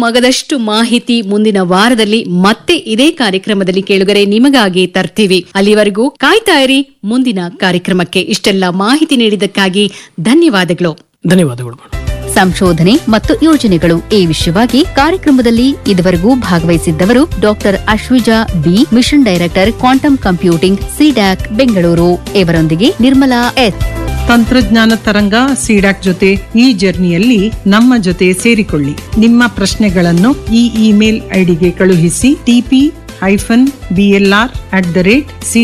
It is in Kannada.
ಮಗದಷ್ಟು ಮಾಹಿತಿ ಮುಂದಿನ ವಾರದಲ್ಲಿ ಮತ್ತೆ ಇದೇ ಕಾರ್ಯಕ್ರಮದಲ್ಲಿ ಕೇಳುಗರೆ ನಿಮಗಾಗಿ ತರ್ತೀವಿ ಅಲ್ಲಿವರೆಗೂ ಕಾಯ್ತಾ ಇರಿ ಮುಂದಿನ ಕಾರ್ಯಕ್ರಮಕ್ಕೆ ಇಷ್ಟೆಲ್ಲ ಮಾಹಿತಿ ನೀಡಿದ್ದಕ್ಕಾಗಿ ಧನ್ಯವಾದಗಳು ಧನ್ಯವಾದಗಳು ಮೇಡಮ್ ಸಂಶೋಧನೆ ಮತ್ತು ಯೋಜನೆಗಳು ಈ ವಿಷಯವಾಗಿ ಕಾರ್ಯಕ್ರಮದಲ್ಲಿ ಇದುವರೆಗೂ ಭಾಗವಹಿಸಿದ್ದವರು doctor Ashwija B mission director quantum computing CDAC Bengaluru ಇವರೊಂದಿಗೆ ನಿರ್ಮಲಾ ಎಸ್ ತಂತ್ರಜ್ಞಾನ ತರಂಗ ಸಿಡಾಕ್ ಜೊತೆ ಈ ಜರ್ನಿಯಲ್ಲಿ ನಮ್ಮ ಜೊತೆ ಸೇರಿಕೊಳ್ಳಿ ನಿಮ್ಮ ಪ್ರಶ್ನೆಗಳನ್ನು ಈ ಇಮೇಲ್ ಐಡಿಗೆ ಕಳುಹಿಸಿ TP hyphen BLR at the rate C